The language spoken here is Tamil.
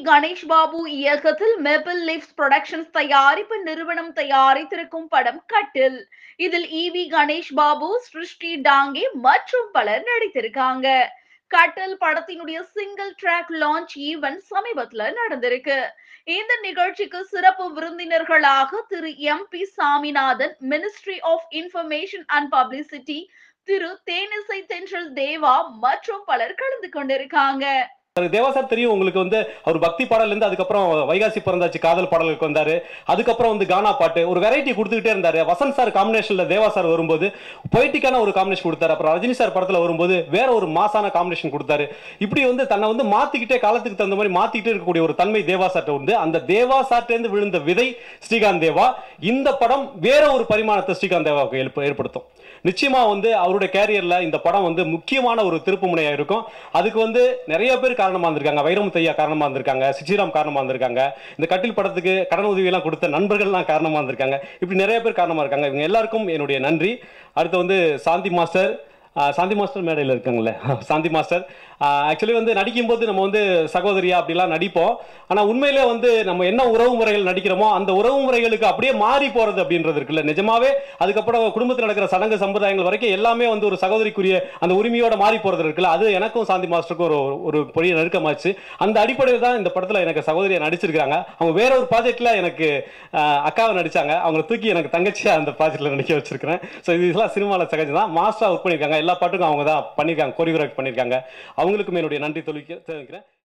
கணேஷ் பாபு இயக்கத்தில் மெபிள் லிப்ஸ் புரொடக்ஷன்ஸ் தயாரிப்பு நிறுவனம் தயாரித்திருக்கும் படம் கட்டில் இதில் ஈவி கணேஷ் பாபு சிருஷ்டி டாங்கே மற்றும் பலர் நடித்திருக்காங்க கட்டில் படத்தினுடைய சிங்கிள் ட்ராக் லான்ச் ஈவென்ட் சமீபத்துல நடந்திருக்கு இந்த நிகழ்ச்சிக்கு சிறப்பு விருந்தினர்களாக திரு M P Saminathan ministry of information and publicity திரு தேனிசை தென்றல் தேவா மற்றும் பலர் கலந்து கொண்டிருக்காங்க தேவா சார் தெரியும் உங்களுக்கு வந்து அவர் பக்தி பாடல்ல இருந்து அதுக்கப்புறம் வைகாசி பிறந்தாச்சு காதல் பாடலுக்கு வந்தாரு அதுக்கப்புறம் வந்து கானா பாட்டு ஒரு வெரைட்டி கொடுத்துக்கிட்டே இருந்தாரு வசந்த் சார் காம்பினேஷன்ல தேவா சார் வரும்போது பொய்டிக்கான ஒரு காம்பினேஷன் கொடுத்தாரு அப்புறம் ரஜினி சார் படத்துல வரும்போது வேற ஒரு மாசான காம்பினேஷன் கொடுத்தாரு இப்படி வந்து தன்னை வந்து மாத்திக்கிட்டே காலத்துக்கு தகுந்த மாதிரி மாத்திக்கிட்டே இருக்கக்கூடிய ஒரு தன்மை தேவா சார்ட்ட உண்டு அந்த தேவா சார்ட்ட இருந்து விழுந்த விதை ஸ்ரீகாந்த் தேவா இந்த படம் வேற ஒரு பரிமாணத்தை ஸ்ரீகாந்த் தேவாவுக்கு ஏற்ப- ஏற்படுத்தும் நிச்சயமா வந்து அவருடைய கேரியர்ல இந்த படம் வந்து முக்கியமான ஒரு திருப்பு முனையா இருக்கும் அதுக்கு வந்து நிறைய பேர் காரணமா இருந்திருக்காங்க வைரமுத்தையா காரணமா இருந்திருக்காங்க சிச்சிராம் காரணமா இருந்திருக்காங்க இந்த கட்டில் படத்துக்கு கடன் உதவி எல்லாம் கொடுத்த நண்பர்கள்லாம் காரணமா இருந்திருக்காங்க இப்படி நிறைய பேர் காரணமா இருக்காங்க இவங்க எல்லாருக்கும் என்னுடைய நன்றி அடுத்து வந்து சாந்தி மாஸ்டர் ஆஹ் சாந்தி மாஸ்டர் மேடையில் இருக்காங்களே சாந்தி மாஸ்டர் ஆக்சுவலி வந்து நடிக்கும்போது நம்ம வந்து சகோதரியா அப்படிலாம் நடிப்போம் ஆனால் உண்மையிலே வந்து நம்ம என்ன உறவு முறைகள் நடிக்கிறோமோ அந்த உறவு முறைகளுக்கு அப்படியே மாறி போறது அப்படின்றது இருக்குல்ல நிஜமாவே அதுக்கப்புறம் குடும்பத்தில் நடக்கிற சடங்கு சம்பிரதாயங்கள் வரைக்கும் எல்லாமே வந்து ஒரு சகோதரிக்குரிய அந்த உரிமையோட மாறி போறது இருக்குல்ல அது எனக்கும் சாந்தி மாஸ்டருக்கும் ஒரு ஒரு பெரிய நெருக்கமாச்சு அந்த அடிப்படையில் தான் இந்த படத்தில் எனக்கு சகோதரியை நடிச்சிருக்காங்க அவங்க வேற ஒரு ப்ராஜெக்ட்ல எனக்கு ஆஹ், அக்காவை நடிச்சாங்க அவங்களை தூக்கி எனக்கு தங்கச்சியா அந்த ப்ராஜெக்ட்ல நடிக்க வச்சிருக்கிறேன் ஸோ இதெல்லாம் சினிமாவில் சகஜம் தான் மாஸ்டரா ஒர்க் பண்ணியிருக்காங்க எல்லா பாட்டுக்கும் அவங்க தான் பண்ணியிருக்காங்க கொரியோகிராஃபி பண்ணியிருக்காங்க அவங்களுக்கும் என்னுடைய நன்றி தொழிக்க தெரிவிக்கிறேன்